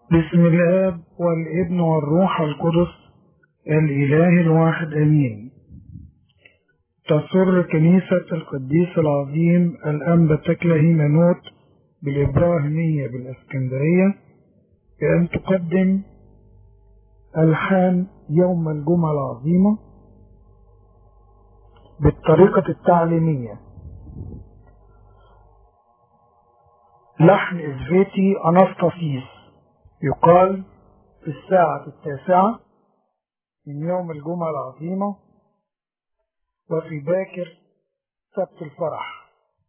بسم الاب والابن والروح القدس الاله الواحد امين تسر كنيسة القديس العظيم الأنبا تكله هيمانوت بالإبراهيمية بالإسكندرية بأن تقدم ألحان يوم الجمعة العظيمة بالطريقة التعليمية لحن إزفيتي أناستاسيس يقال في الساعة التاسعة من يوم الجمعة العظيمة وفي باكر سبت الفرح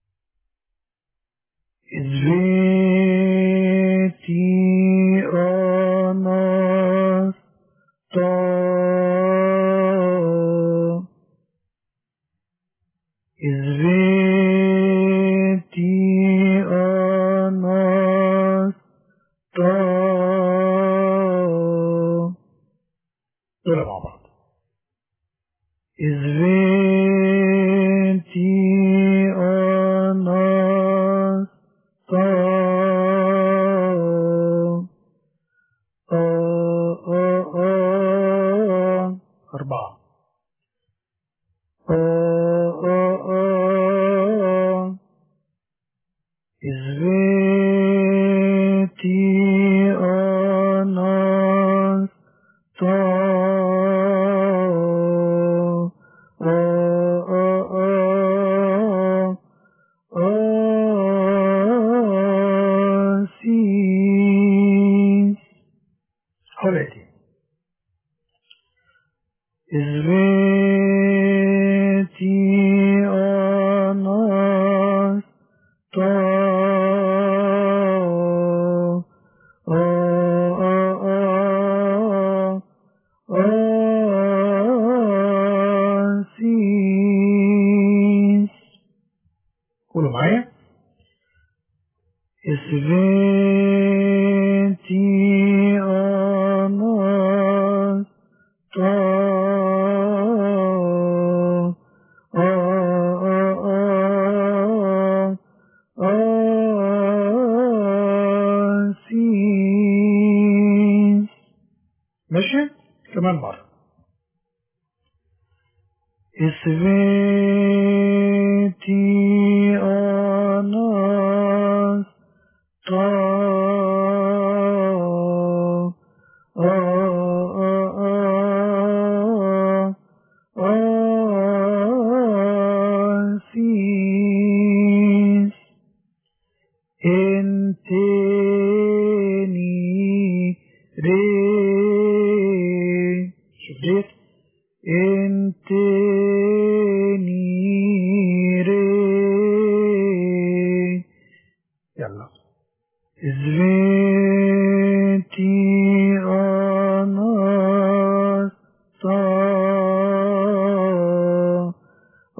إزفيتي أناستا إزفيتي أناستا دول مع بعض إزفيتي أناستا آه آه آه أربعة آه آه آه إزفيتي أناستا آه آه آه آسيس حلتي إزفيتي أناستا آه آه آه آسيس قولوا معايا إسفيتي أناستا آه آه آه آسيس ماشي كمان مرة إسفيتي أناستا آه آه آه آه آسيس انتني ري شوف ديت انتني ري يلا زفيتي أناستا آه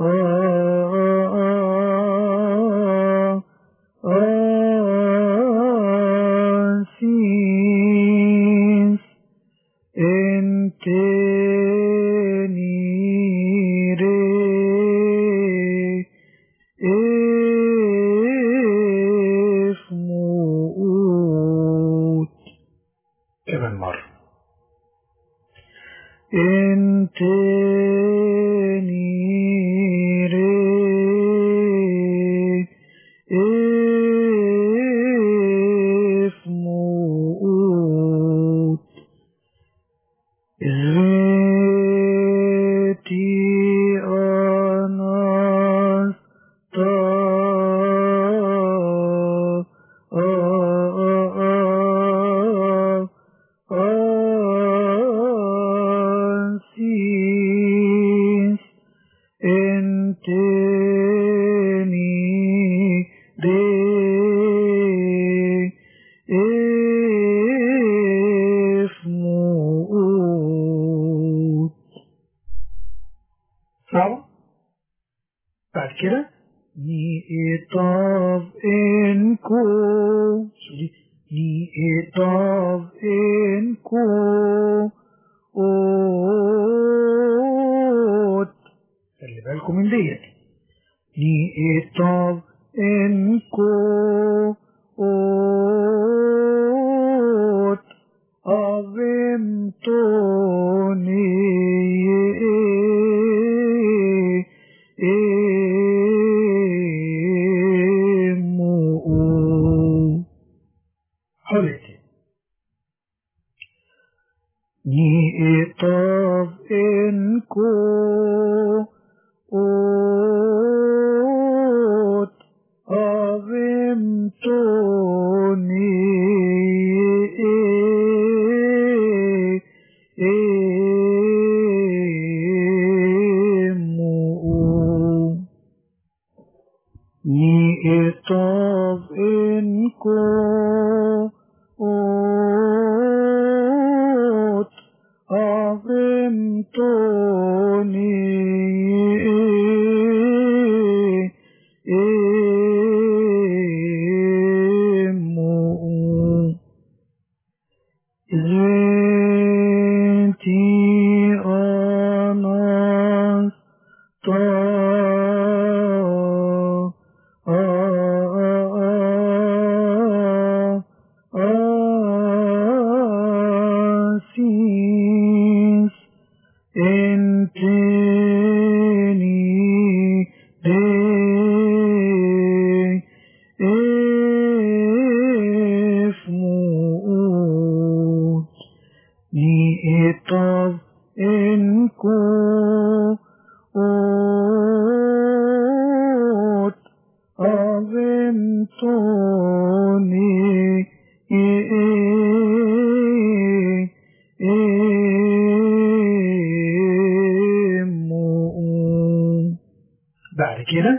آه آه آسيس انتني ري اسموت كمان مرة انتني ري اسموت زفيتي أناستا آه آه آه آسيس انتني ري اسموت صعبة بعد كده ني إطاف إنكو شوفي ني إطاف إنكو أوت خلي بالكم من ديت ني إطاف إنكو أوت حريتي Ni etav enko ot avem toni emu Ni etav enko ot avem toni emu Zenti anas ta a asis enteni de efmut ni etav enko ot avem toni emu بعد كده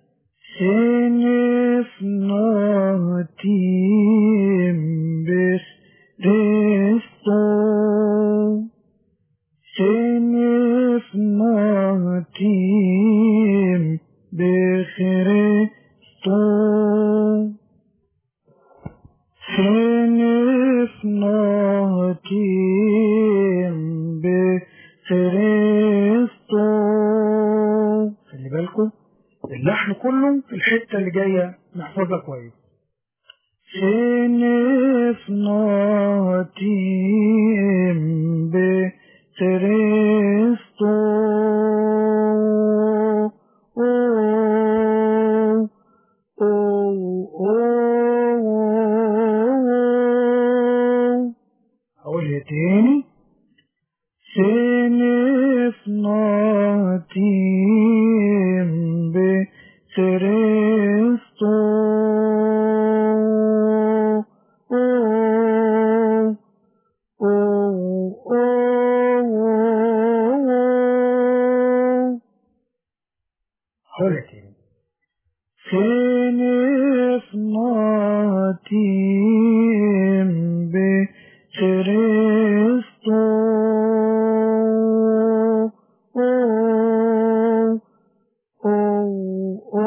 سنفناتيم بس رستو سنفناتيم بخرستو سنفناتيم بخرستو خلي بالكم اللحن كله في الحتة اللي جاية نحفظها كويس سنفناتيم بخرستو أو أو أو أقولها تاني سنفناتيم بخرستو أو أو أو أقولها تاني سنفناتيم بخرستو أو أو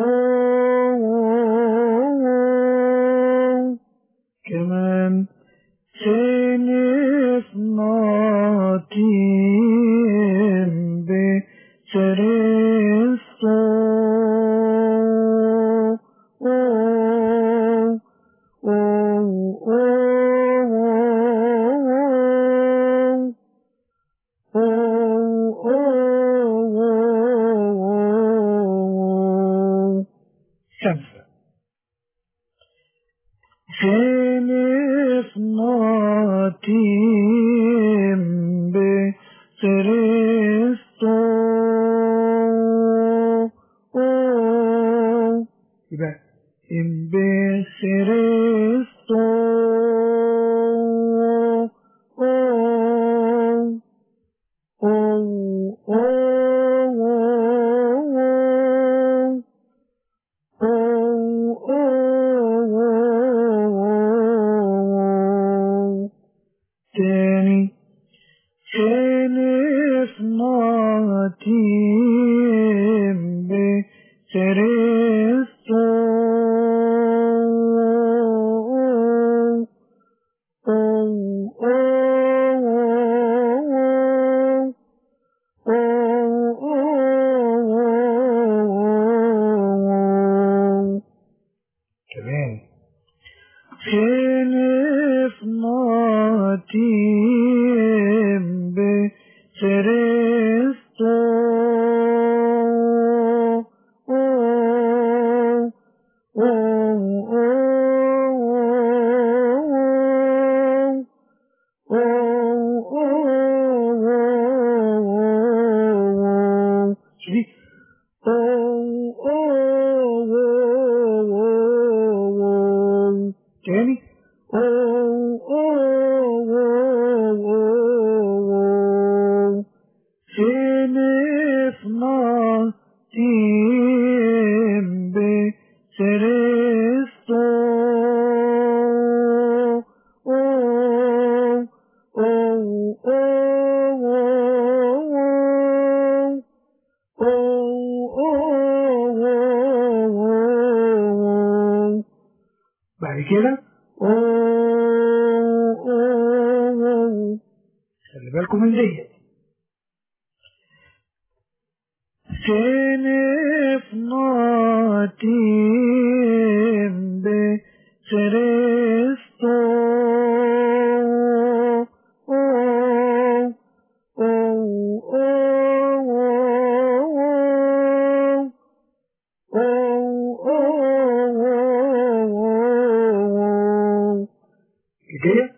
أو كمان سنفناتيم بخرستو أو أو أو أو خمسة سنفناتيم بخرستو أو يبقى إن بخرستو أو أو أو أو أو تاني سنفناتيم بخرستو أو أو أو كمان سنفناتيم بخرستو أو أو أو بعد كده خلي بالكم من دي سنف ناتيم بخريستو كده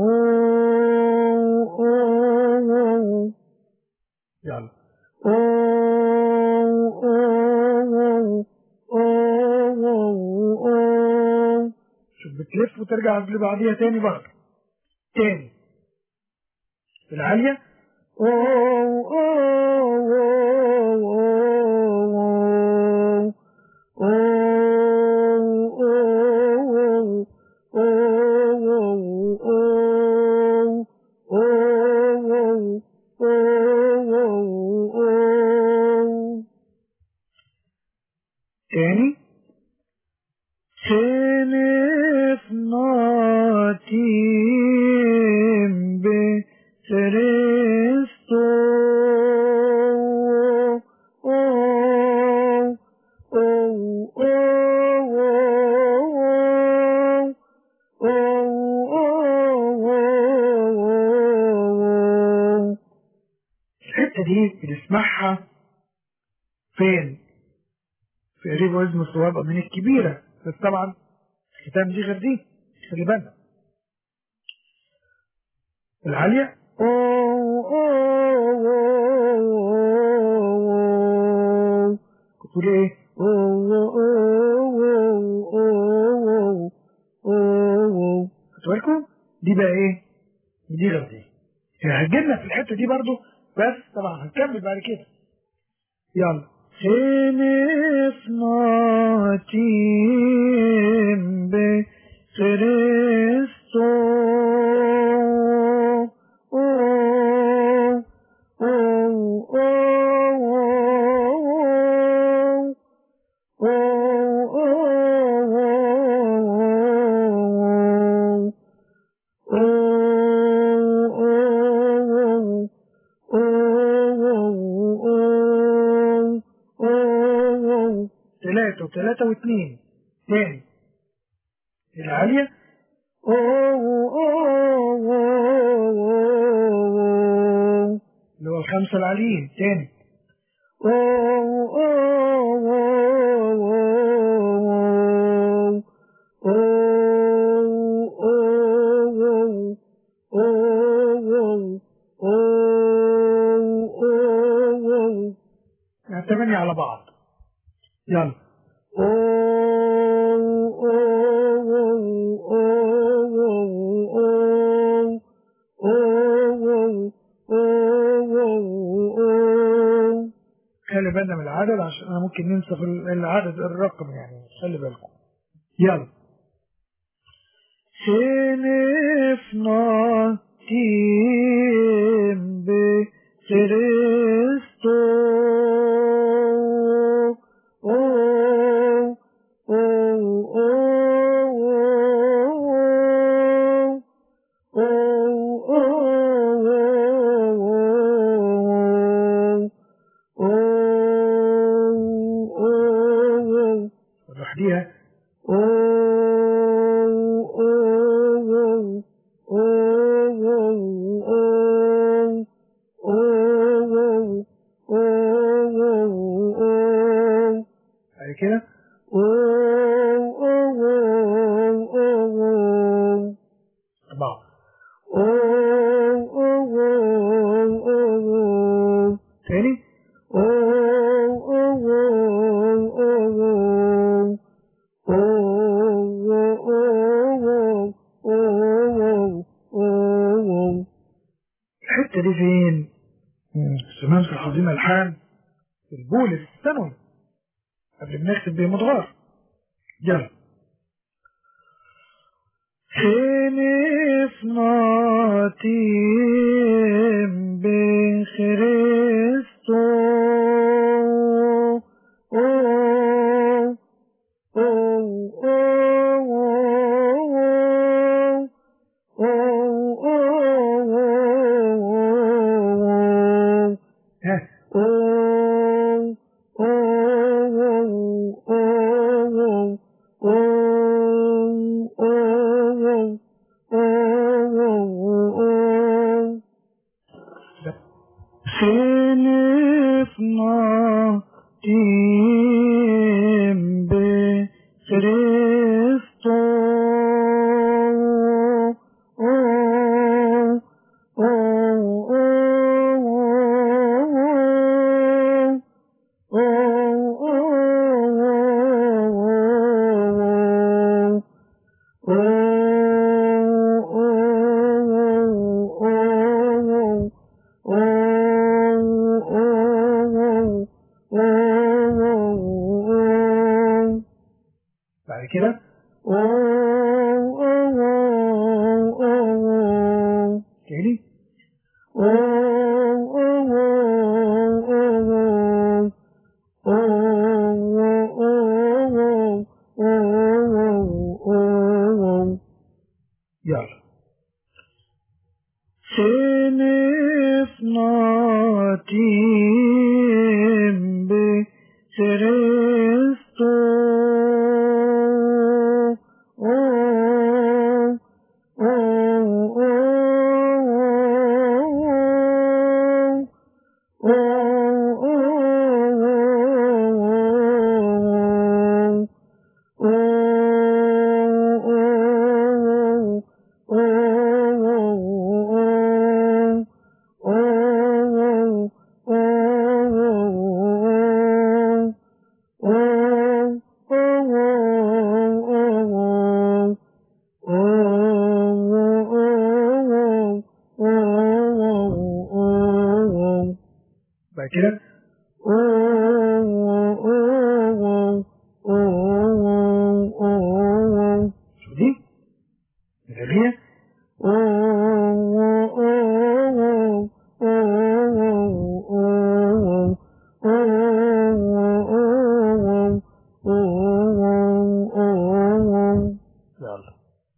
يلا شوف بتلف وترجع اللي بعديها تاني برضه تاني العالية تاني سنف ناتيم بخريستو الحتة دي بنسمعها فين؟ في قريب اسم الصواب من الكبيرة بس طبعا الختام دي غير دي خلي بالنا العالية كنت تقول ايه؟ خدتوا بالكم؟ دي بقى ايه؟ دي غير دي يعني هتجيلنا في الحتة دي برضو بس طبعا هنكمل بعد كده يلا سنف ناتيم بخريستو ثلاثة وثلاثة واثنين تاني العالية اللي هو الخمسة العاليين تاني يعني تمانية على بعض يلا خلي بالنا من العدد عشان انا ممكن ننسى في العدد الرقم يعني خلي بالكم يلا سنفنا تيم بخريستو لوحديها بعد كده أربعة تاني الحتة دي فين؟ سمام في الحزين الحان البولس الثانوي قبل ما نكتب بيه مضغار يلا سنفنا تيم خلفنا تيم بخريستو بعد كده تاني يلا خلفنا تيم بخريستو بعد كده شوف دي الغبية يلا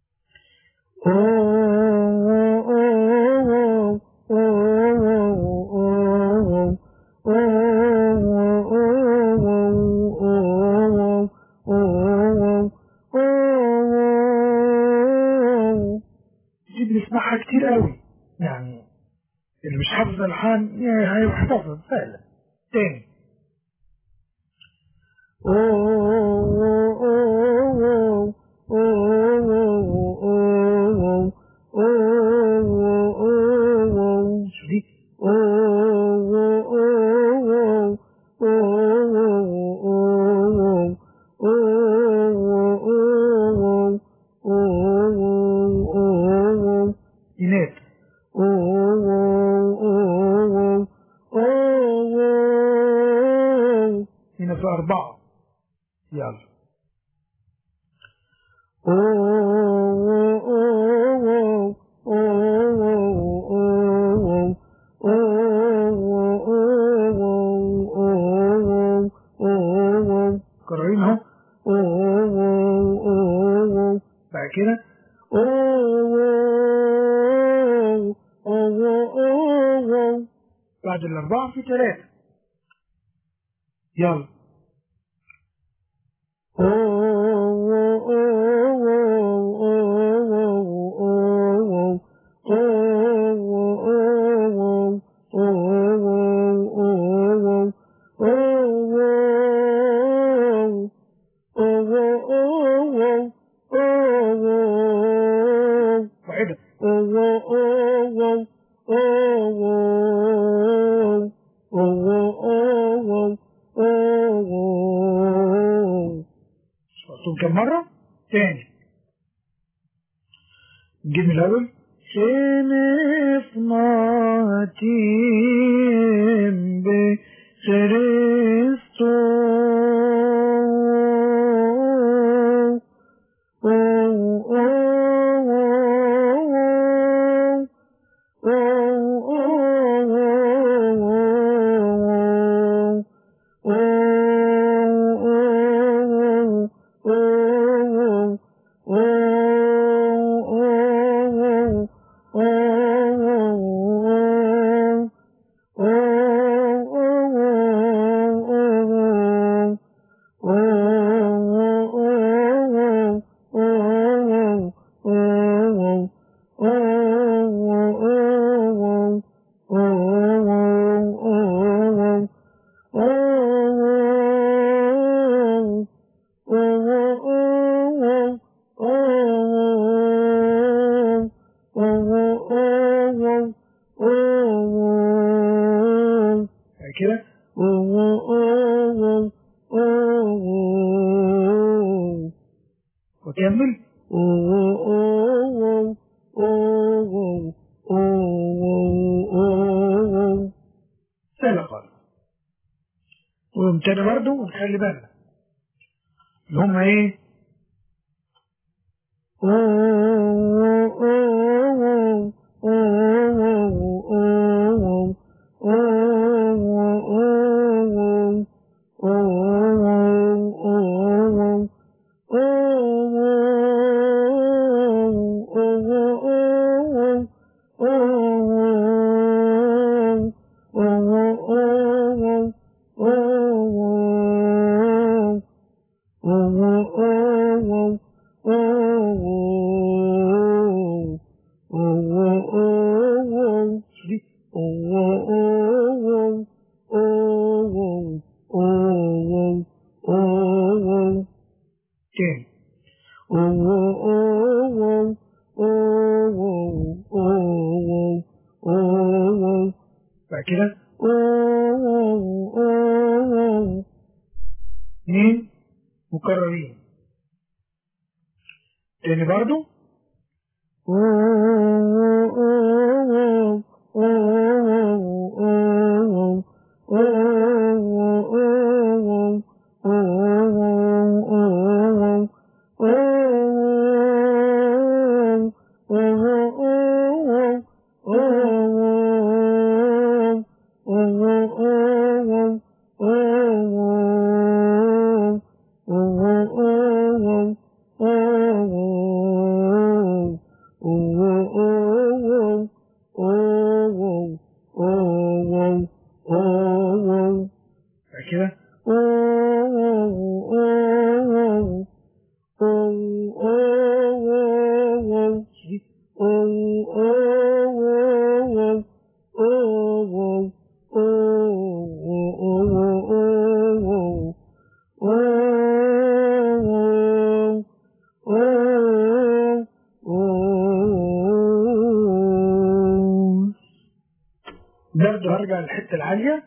دي بنسمعها كتير قوي يعني اللي مش حافظ الحان يعني هيحفظها سهلة تاني شوف دي إنات هنا في أربعة يلا قررين اهو بعد كده بعد الأربعة في ثلاثة يلا واحدة شفتهم كم مرة تاني نجيب من الأول خلفنا تيم بخريستو بعد كده وكمل سهلة خالص وامتنى برضه ونخلي بالنا اللي هم ايه دي تاني بعد كده اتنين مكررين تاني برضو بعد كده دي برضه هرجع للحتة العالية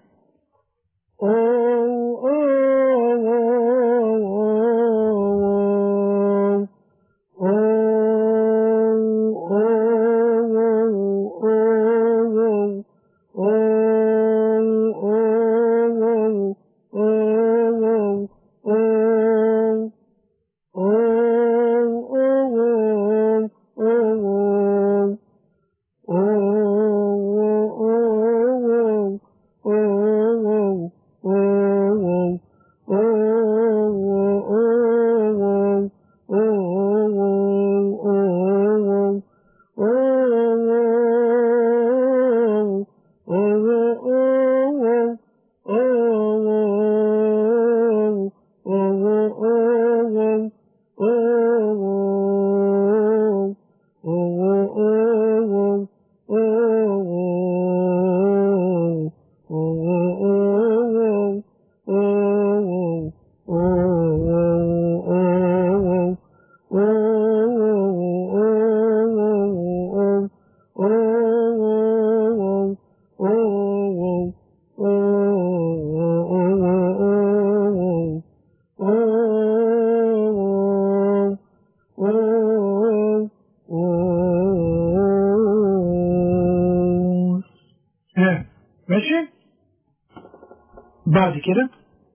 ها ماشي بعد كده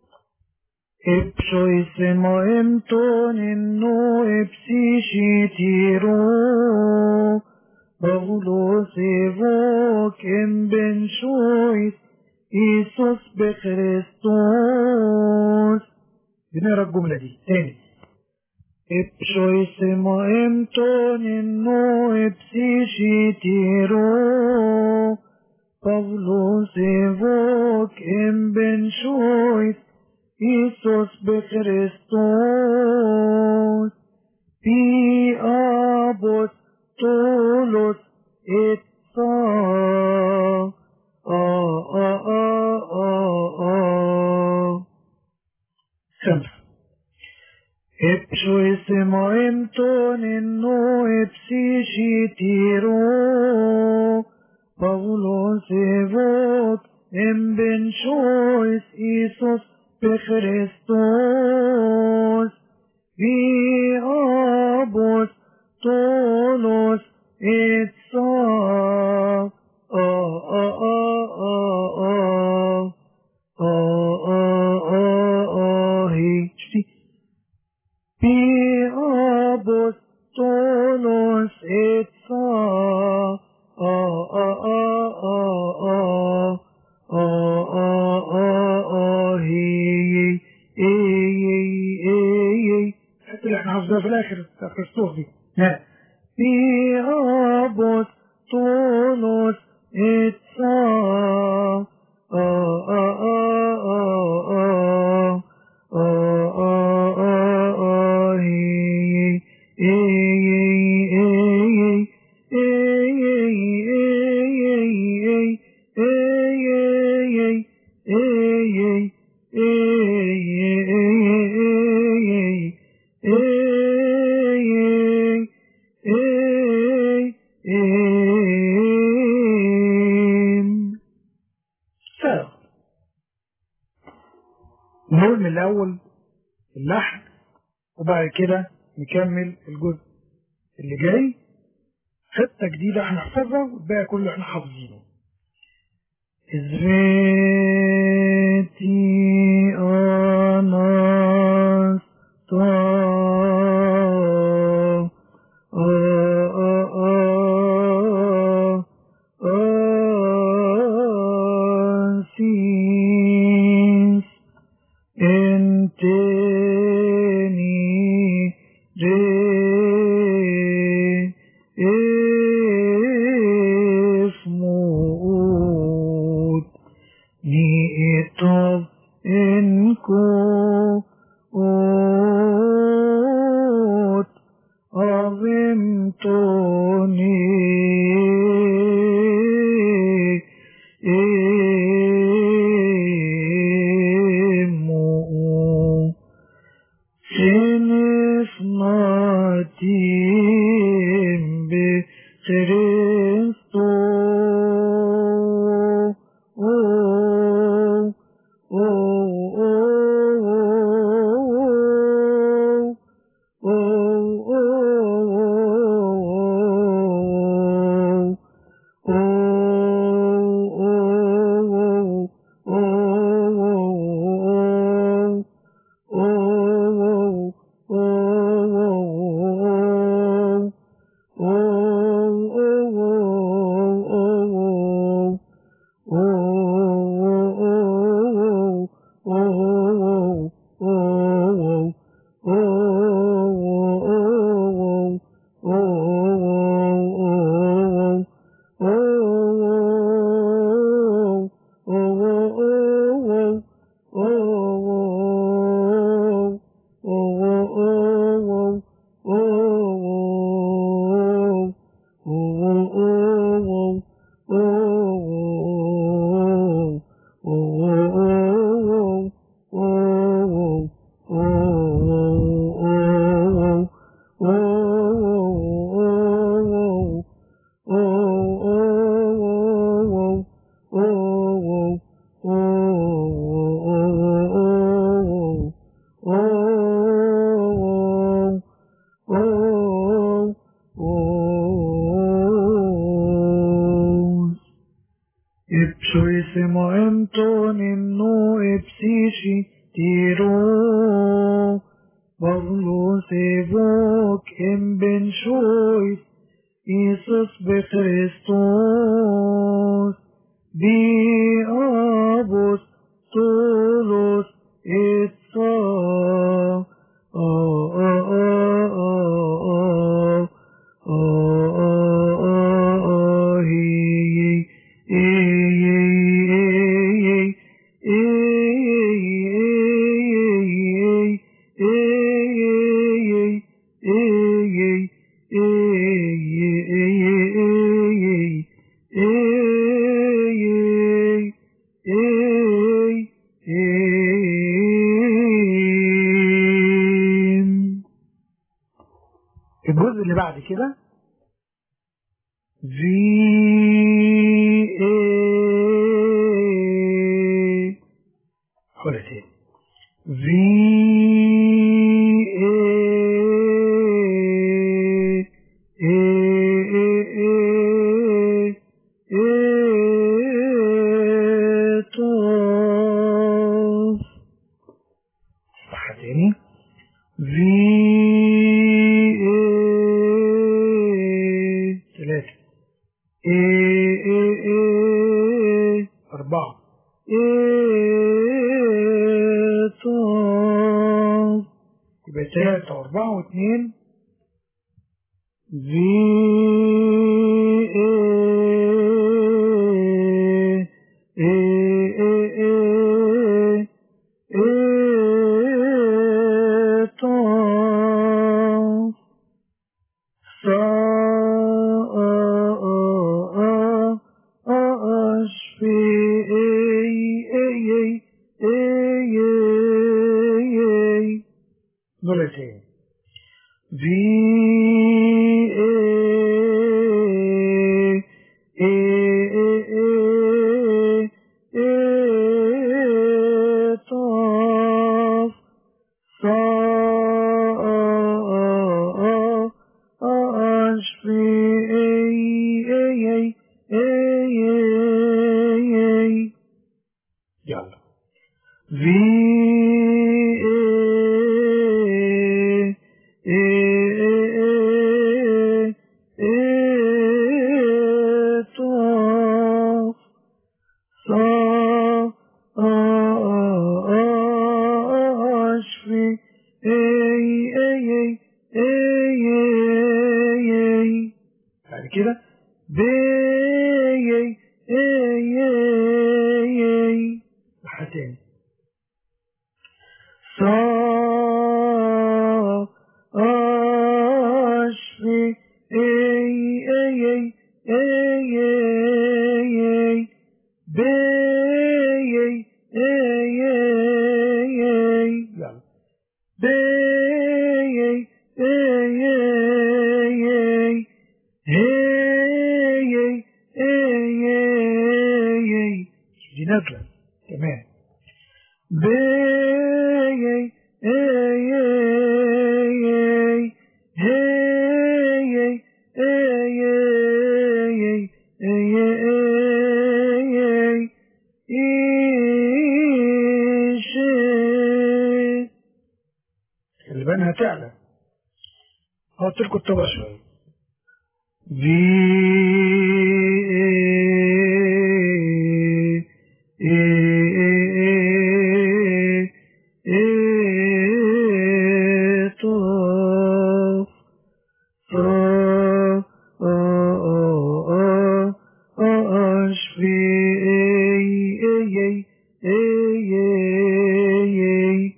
Ipsoisimo emtonim no ipsishitiro Pavlos evokem ben shois Isus بخريستوس بنقرا الجملة دي تاني Ipsoisimo emtonim no ipsishitiro Pavlos evokem ben shois Isus بخريستوس Pi abos طولس إتصا آه آه آه آه آه خمسة Epsho isimo imton inno epsishi tiro Pavlos evot em ben shois Isos pe Christos Vi abos tolos etsa Ah ah ah ah ah Ah ah ah ah Hey, شفتي Pi apostolos et sa a a a a a a a a a hi hi hi hi الحتة اللي احنا حافظها في الآخر بتاع كريستوس دي ها Pi apostolos et sa a a a a a a a a a hi hi hi hi سبعة نقول من الأول اللحن وبعد كده نكمل الجزء اللي جاي حتة جديدة احنا حفظها والباقي كله احنا حافظينه Sveti Anasta Asis Enteni Re Ismut Ni itov enko ot avim toni emu Sinis matim be Christo oh oh oh oh Ipsuisimo Antonin no ipsishi tiro Pavlos evok em ben shois Isus be Christos Bi abos tolos et sa a a a a a a a a hi hi hi hi كده في ايه حولة تاني في ايه ايه ايه ايه طاف صح تاني في ايه ثلاثة ايه ايه ايه أربعة ايه طاف يبقى ثلاثة وأربعة واثنين في ايه ايه ايه ايه ايه طاف صا أشفي أي أي أي أي مرتين في طاف أشفي أي أي أي أي يلا في طاف أشفي أي أي أي أي أي بعد كده بي أي أي أي أي لحد تاني صا أشفي أي أي أي أي أي بي أي أي أي أي يلا بي أي أي أي أي هي أي أي أي أي دي نازلة تمام بي أي أي أي أي هي أي أي أي أي أي أي إيشي خلي بالنا هتعلى حط لكم الطبق شوية في طاف أشفي أي أي أي أي أي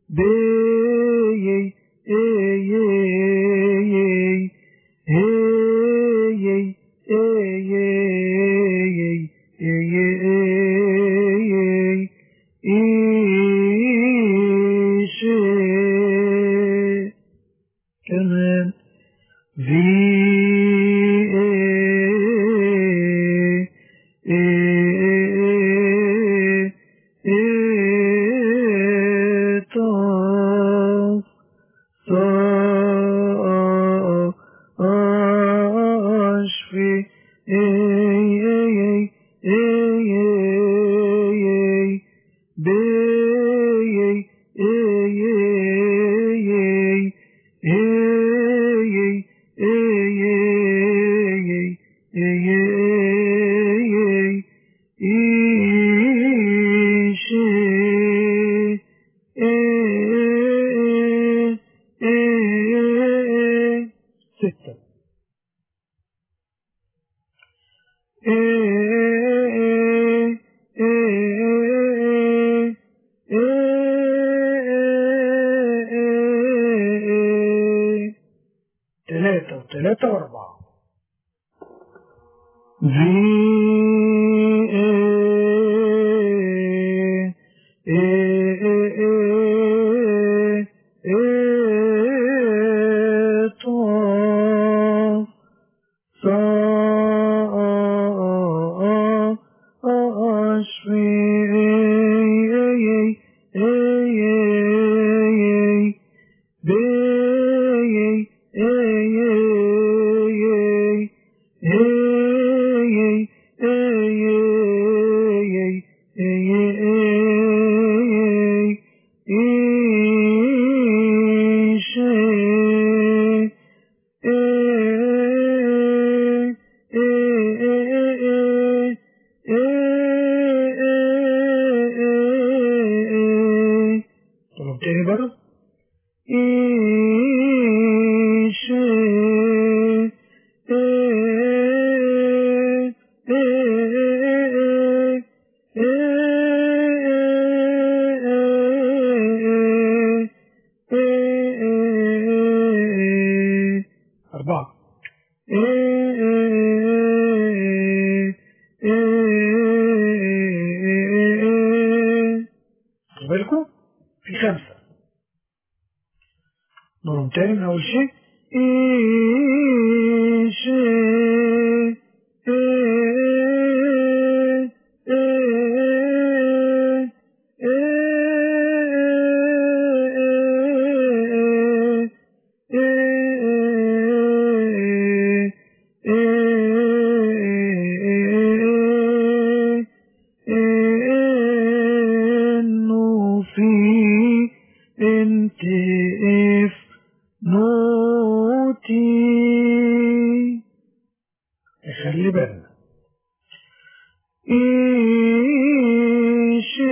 بي أي أي أي هي أي أي أي أي إيشي كمان في طاف أشفي أي أي أي أي أي بي أي أي أي أي أي أي أي أي إيشي ستة ثلاثة وثلاثة وأربعة في تاني من أول شيء إيشي إيه إيه إيه إنه في انت اف نوتي خلي بالنا إيش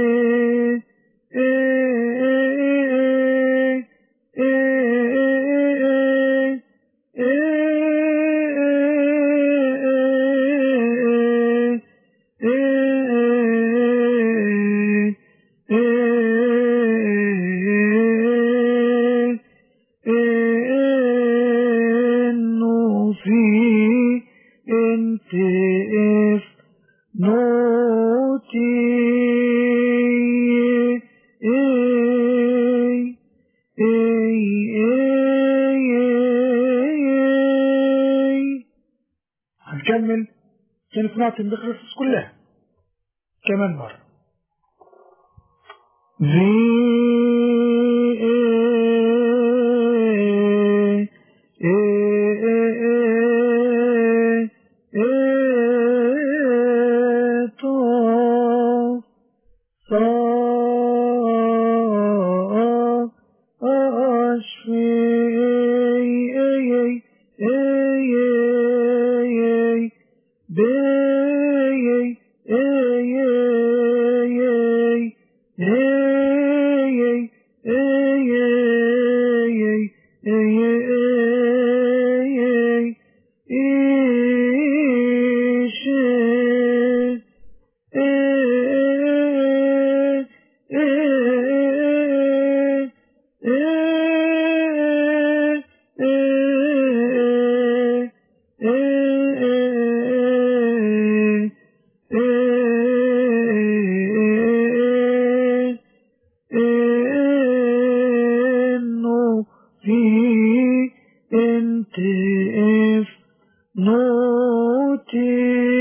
إنه في انت اف نوتي اي اي اي هنكمل كانت نعطي القصص كلها كمان مرة في إنه في انت اف نوتي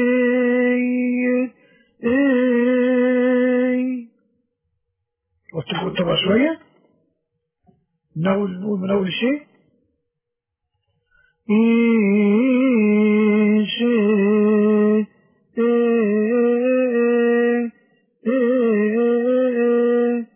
اي وتقول تبقى شوية من أول نقول من أول شيء إيشي إيه إيه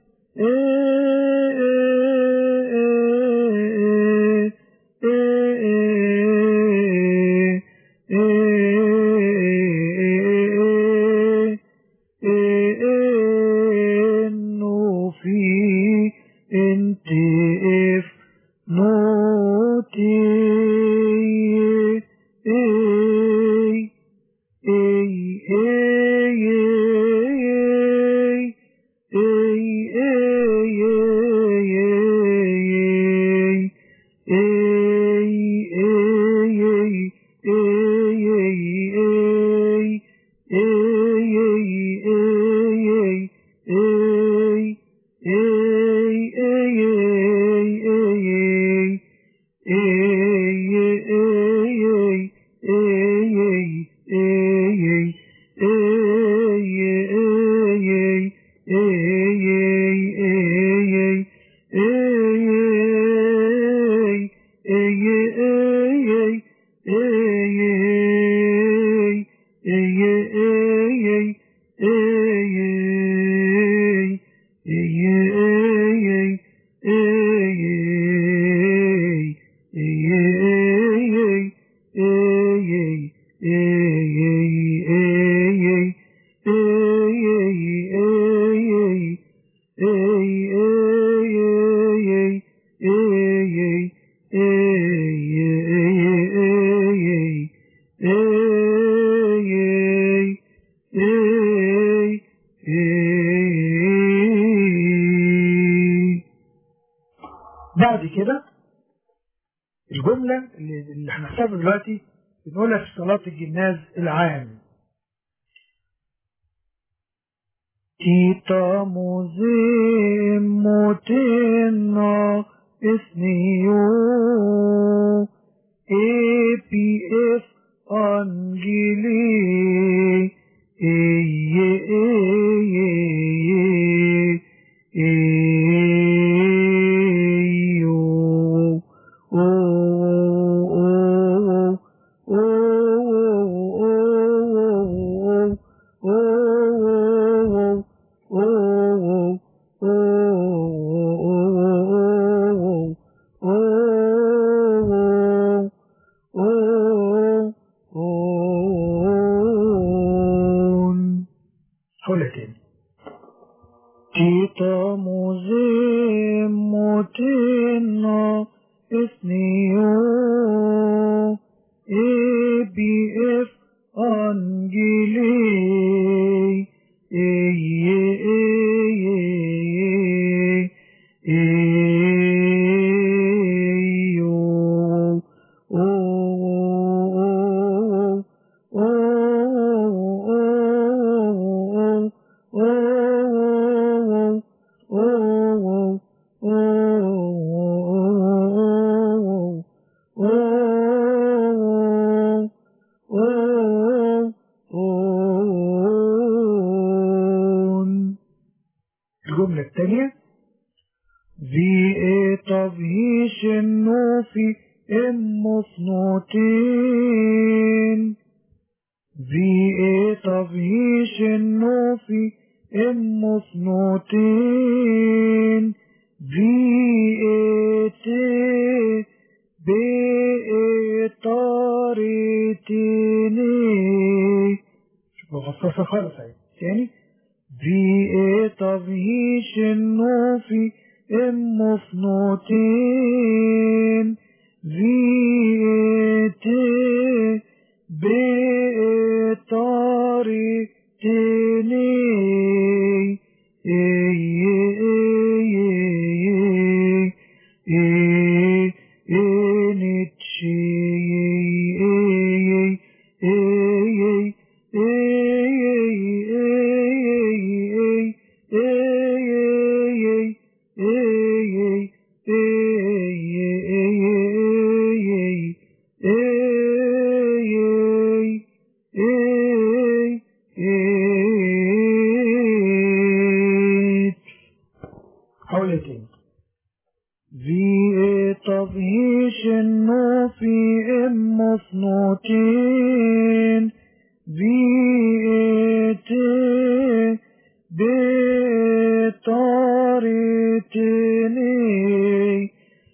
إنه في انت اف نوتي اي اي اي بعد كده الجملة اللي اللي هنحسبها دلوقتي بنقولها في صلاة الجناز العام Kita musim mutina اسنيو اي بي اف انجيلي اي اي اي ايو حولها تاني Tita muzim motina esnio ABF angeli eye eye eyo oh oh oh الجملة الثانية في تفهيش النوفي ام صنوتين في تفهيش النوفي ام صنوتين في تي بإطارتيني مخصصة خالص اهي تاني في تفهيش النوفي ام صنوتين في تي بإطارتيني حولها تاني في تفهيش النوفي ام صنوتين في تي بطارتني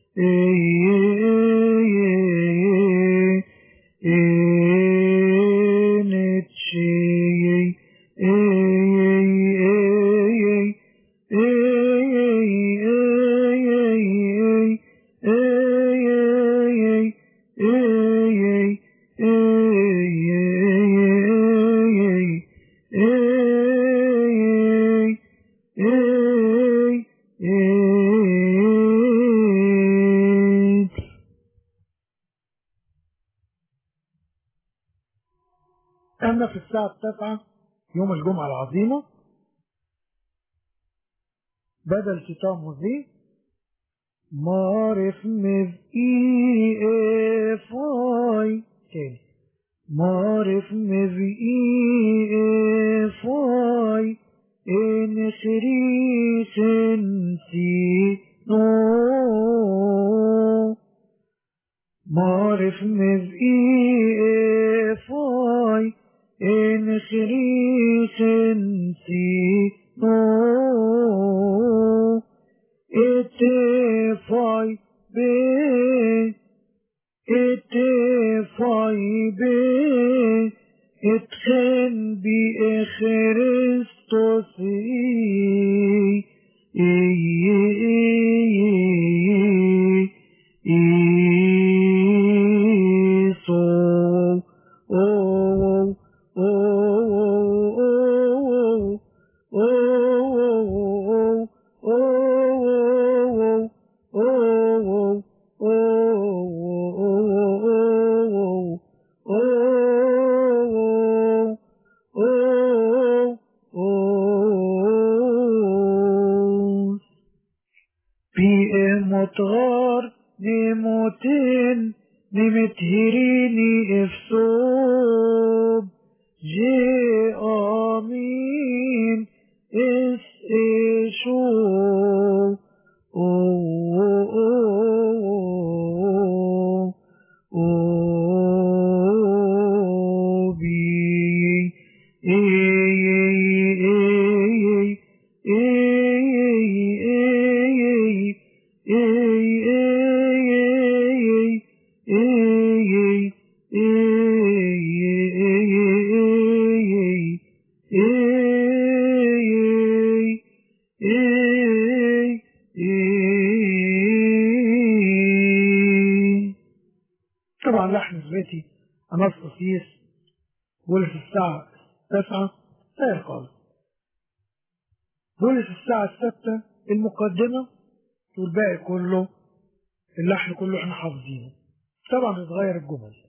أما في الساعة التاسعة يوم الجمعة العظيمة بدل كتاب موزي معرف مذ اي فاي تاني معرف مذ اي فاي ان خريسن سي نو معرف مذ اي فاي ان خريسن سي نو اتفاي بي اتفاي بي اتخن بي خريستوس اي اي اي سو او بي متغار جي آمين اس إيشو أو أو أو بي إي إي إي طبعا لحن البيتي أناستاسيس بولس الساعة تسعة سهل خالص بولس الساعة الستة المقدمة والباقي كله اللحن كله احنا حافظينه طبعا اتغير الجمل